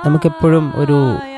നമുക്കെപ്പോഴും ഒരു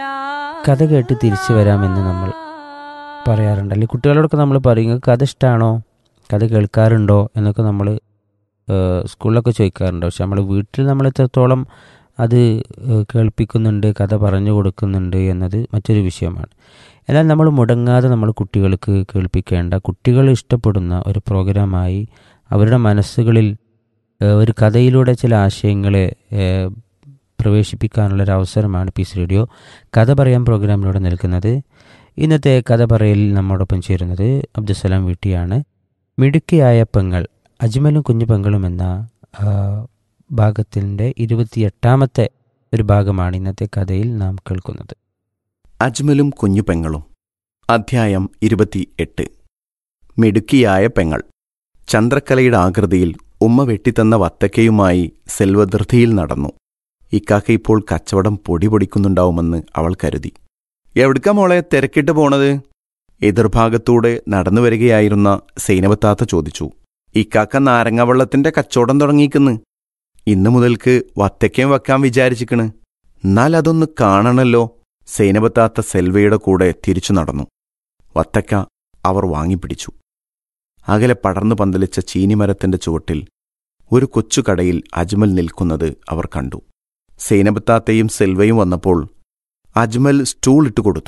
കഥ കേട്ട് തിരിച്ചു വരാമെന്ന് നമ്മൾ പറയാറുണ്ട് അല്ലെങ്കിൽ കുട്ടികളോടൊക്കെ നമ്മൾ പറയും "നിങ്ങൾക്ക് കഥ ഇഷ്ടമാണോ കഥ കേൾക്കാറുണ്ടോ എന്നൊക്കെ നമ്മൾ സ്കൂളിലൊക്കെ ചോദിക്കാറുണ്ട് പക്ഷെ നമ്മൾ വീട്ടിൽ നമ്മൾ എത്രത്തോളം അത് ഏഹ്, കേൾപ്പിക്കുന്നുണ്ട് കഥ പറഞ്ഞു കൊടുക്കുന്നുണ്ട് എന്നത് മറ്റൊരു വിഷയമാണ് എന്നാൽ നമ്മൾ മുടങ്ങാതെ നമ്മൾ കുട്ടികൾക്ക് കേൾപ്പിക്കേണ്ട കുട്ടികൾ ഇഷ്ടപ്പെടുന്ന ഒരു പ്രോഗ്രാമായി അവരുടെ മനസ്സുകളിൽ ഏഹ്, ഒരു കഥയിലൂടെ ചില ആശയങ്ങളെ ഏഹ്, പ്രവേശിപ്പിക്കാനുള്ള ഒരു അവസരമാണ് പീസ് റേഡിയോ കഥ പറയാൻ പ്രോഗ്രാമിലൂടെ നിൽക്കുന്നത് ഇന്നത്തെ കഥ പറയലിൽ നമ്മോടൊപ്പം ചേരുന്നത് അബ്ദുസലാം വീട്ടിയാണ് മിടുക്കിയായ പെങ്ങൾ അജ്മലും കുഞ്ഞു പെങ്ങളും എന്ന ആ, ഭാഗത്തിൻ്റെ ഇരുപത്തിയെട്ടാമത്തെ ഒരു ഭാഗമാണ് ഇന്നത്തെ കഥയിൽ നാം കേൾക്കുന്നത് അജ്മലും കുഞ്ഞു പെങ്ങളും അധ്യായം ഇരുപത്തി എട്ട് മിടുക്കിയായ പെങ്ങൾ ചന്ദ്രക്കലയുടെ ആകൃതിയിൽ ഉമ്മ വെട്ടിത്തന്ന വത്തക്കയുമായി സെൽവധൃതിയിൽ നടന്നു ഇക്കാക്ക ഇപ്പോൾ കച്ചവടം പൊടി പൊടിക്കുന്നുണ്ടാവുമെന്ന് അവൾ കരുതി എവിടുക്കാ മോളെ തിരക്കിട്ട് പോണത് എതിർഭാഗത്തൂടെ നടന്നു വരികയായിരുന്ന സൈനവത്താത്ത ചോദിച്ചു ഇക്കാക്ക നാരങ്ങവെള്ളത്തിന്റെ കച്ചവടം തുടങ്ങിയിക്കുന്ന് ഇന്നു മുതൽക്ക് വത്തക്കയും വെക്കാൻ വിചാരിച്ചിക്കണ് എന്നാൽ അതൊന്ന് കാണണല്ലോ സൈനബത്താത്ത സെൽവയുടെ കൂടെ തിരിച്ചു നടന്നു വത്തക്ക അവർ വാങ്ങിപ്പിടിച്ചു അകലെ പടർന്നു പന്തലിച്ച ചീനിമരത്തിന്റെ ചുവട്ടിൽ ഒരു കൊച്ചു കടയിൽ അജ്മൽ നിൽക്കുന്നത് അവർ കണ്ടു സൈനബത്താത്തയും സെൽവയും വന്നപ്പോൾ അജ്മൽ സ്റ്റൂൾ ഇട്ടു കൊടുത്തു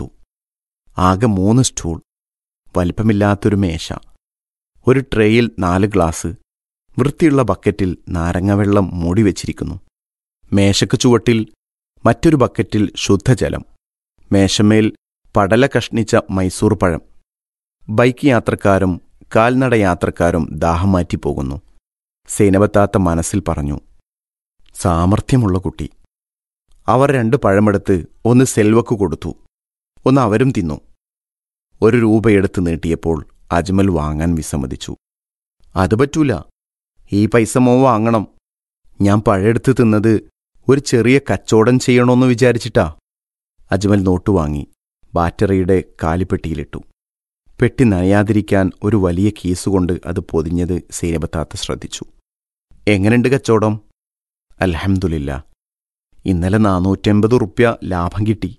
ആകെ മൂന്ന് സ്റ്റൂൾ വലിപ്പമില്ലാത്തൊരു മേശ ഒരു ട്രേയിൽ നാല് ഗ്ലാസ് വൃത്തിയുള്ള ബക്കറ്റിൽ നാരങ്ങവെള്ളം മൂടി വെച്ചിരിക്കുന്നു മേശയ്ക്ക് ചുവട്ടിൽ മറ്റൊരു ബക്കറ്റിൽ ശുദ്ധജലം മേശമേൽ പടല കഷ്ണിച്ച മൈസൂർ പഴം ബൈക്ക് യാത്രക്കാരും കാൽനട യാത്രക്കാരും ദാഹം മാറ്റി പോകുന്നു സേനവത്താത്ത മനസ്സിൽ പറഞ്ഞു സാമർഥ്യമുള്ള കുട്ടി അവർ രണ്ട് പഴമെടുത്ത് ഒന്ന് സെൽവക്ക് കൊടുത്തു ഒന്ന് അവരും തിന്നു ഒരു രൂപയെടുത്ത് നീട്ടിയപ്പോൾ അജ്മൽ വാങ്ങാൻ വിസമ്മതിച്ചു അത് പറ്റൂല ഈ പൈസ മോ വാങ്ങണം ഞാൻ പഴയെടുത്ത് തിന്നത് ഒരു ചെറിയ കച്ചവടം ചെയ്യണോന്ന് വിചാരിച്ചിട്ടാ അജ്മൽ നോട്ടു വാങ്ങി ബാറ്ററിയുടെ കാലിപ്പെട്ടിയിലിട്ടു പെട്ടി നനയാതിരിക്കാൻ ഒരു വലിയ കീസുകൊണ്ട് അത് പൊതിഞ്ഞത് സേനബത്താത്ത ശ്രദ്ധിച്ചു എങ്ങനെയുണ്ട് കച്ചവടം അൽഹംദുലില്ല ഇന്നലെ നാനൂറ്റമ്പത് റുപ്യ ലാഭം കിട്ടി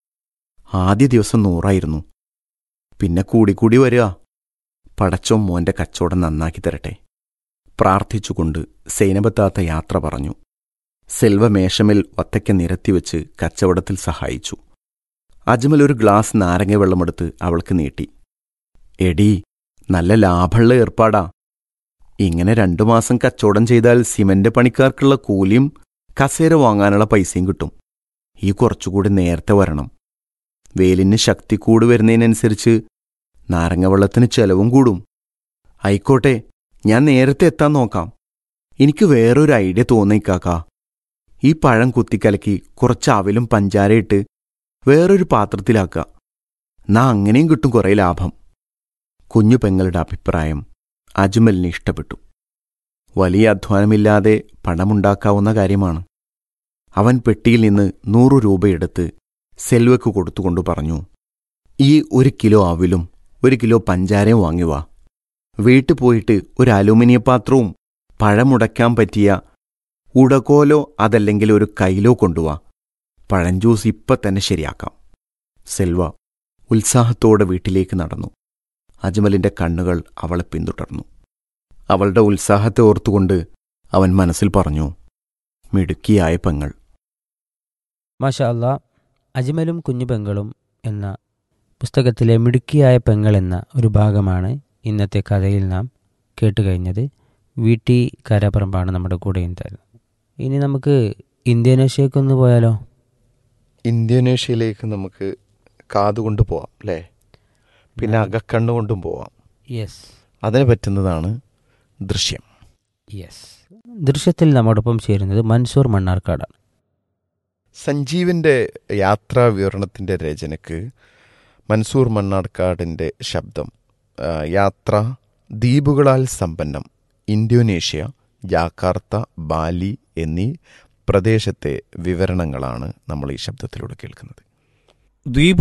ആദ്യ ദിവസം നൂറായിരുന്നു പിന്നെ കൂടിക്കൂടി വരിക പടച്ചോ മോന്റെ കച്ചവടം നന്നാക്കി തരട്ടെ പ്രാർത്ഥിച്ചുകൊണ്ട് സൈനബത്താത്ത യാത്ര പറഞ്ഞു സെൽവ മേശമിൽ ഒത്തയ്ക്ക് നിരത്തിവെച്ച് കച്ചവടത്തിൽ സഹായിച്ചു അജ്മൽ ഒരു ഗ്ലാസ് നാരങ്ങ വെള്ളമെടുത്ത് അവൾക്ക് നീട്ടി എടീ നല്ല ലാഭമുള്ള ഏർപ്പാടാ ഇങ്ങനെ രണ്ടു മാസം കച്ചവടം ചെയ്താൽ സിമന്റ് പണിക്കാർക്കുള്ള കൂലിയും കസേര വാങ്ങാനുള്ള പൈസയും കിട്ടും ഈ കുറച്ചുകൂടി നേരത്തെ വരണം വേലിന് ശക്തി കൂടി വരുന്നതിനനുസരിച്ച് നാരങ്ങവെള്ളത്തിന് ചെലവും കൂടും ആയിക്കോട്ടെ ഞാൻ നേരത്തെ എത്താൻ നോക്കാം എനിക്ക് വേറൊരു ഐഡിയ തോന്നിക്കാക്കാ ഈ പഴം കുത്തിക്കലക്കി കുറച്ച് അവിലും പഞ്ചാരയിട്ട് വേറൊരു പാത്രത്തിലാക്കുക എന്നാ അങ്ങനെയും കിട്ടും കുറേ ലാഭം കുഞ്ഞു പെങ്ങളുടെ അഭിപ്രായം അജ്മലിന് ഇഷ്ടപ്പെട്ടു വലിയ അധ്വാനമില്ലാതെ പണമുണ്ടാക്കാവുന്ന കാര്യമാണ് അവൻ പെട്ടിയിൽ നിന്ന് നൂറു രൂപയെടുത്ത് സെൽവയ്ക്ക് കൊടുത്തുകൊണ്ട് പറഞ്ഞു ഈ ഒരു കിലോ അവിലും ഒരു കിലോ പഞ്ചാരയും വാങ്ങിവാ വീട്ടിൽ പോയിട്ട് ഒരു അലൂമിനിയ പാത്രവും പഴമുടയ്ക്കാൻ പറ്റിയ ഉടകോലോ അതല്ലെങ്കിൽ ഒരു കൈലോ കൊണ്ടുവാ പഴം ജ്യൂസ് ഇപ്പം തന്നെ ശരിയാക്കാം സെൽവ ഉത്സാഹത്തോടെ വീട്ടിലേക്ക് നടന്നു അജ്മലിന്റെ കണ്ണുകൾ അവളെ പിന്തുടർന്നു അവളുടെ ഉത്സാഹത്തെ ഓർത്തുകൊണ്ട് അവൻ മനസ്സിൽ പറഞ്ഞു മിടുക്കിയായ പെങ്ങൾ മാഷാ അല്ലാ അജ്മലും കുഞ്ഞു പെങ്ങളും എന്ന പുസ്തകത്തിലെ മിടുക്കിയായ പെങ്ങൾ എന്ന ഒരു ഭാഗമാണ് ഇന്നത്തെ കഥയിൽ നാം കേട്ടുകഴിഞ്ഞത് വീട്ടി കരപ്പറമ്പാണ് നമ്മുടെ കൂടെ ഉണ്ടായിരുന്നത് ഇനി നമുക്ക് ഇന്തോനേഷ്യക്കൊന്ന് പോയാലോ ഇന്തോനേഷ്യയിലേക്ക് നമുക്ക് കാതുകൊണ്ട് പോവാം അല്ലേ പിന്നെ അകക്കണ്ണുകൊണ്ടും പോവാം യെസ് അതിന് പറ്റുന്നതാണ് ദൃശ്യം യെസ് ദൃശ്യത്തിൽ നമ്മോടൊപ്പം ചേരുന്നത് മൻസൂർ മണ്ണാർക്കാടാണ് സഞ്ജീവിൻ്റെ യാത്രാ വിവരണത്തിൻ്റെ രചനയ്ക്ക് മൻസൂർ മണ്ണാർക്കാടിൻ്റെ ശബ്ദം ആ, യാത്ര ദ്വീപുകളാൽ സമ്പന്നം ഇന്തോനേഷ്യ ജാക്കാർത്ത ബാലി എന്നീ പ്രദേശത്തെ വിവരണങ്ങളാണ് നമ്മൾ ഈ ശബ്ദത്തിലൂടെ കേൾക്കുന്നത് ദ്വീപ്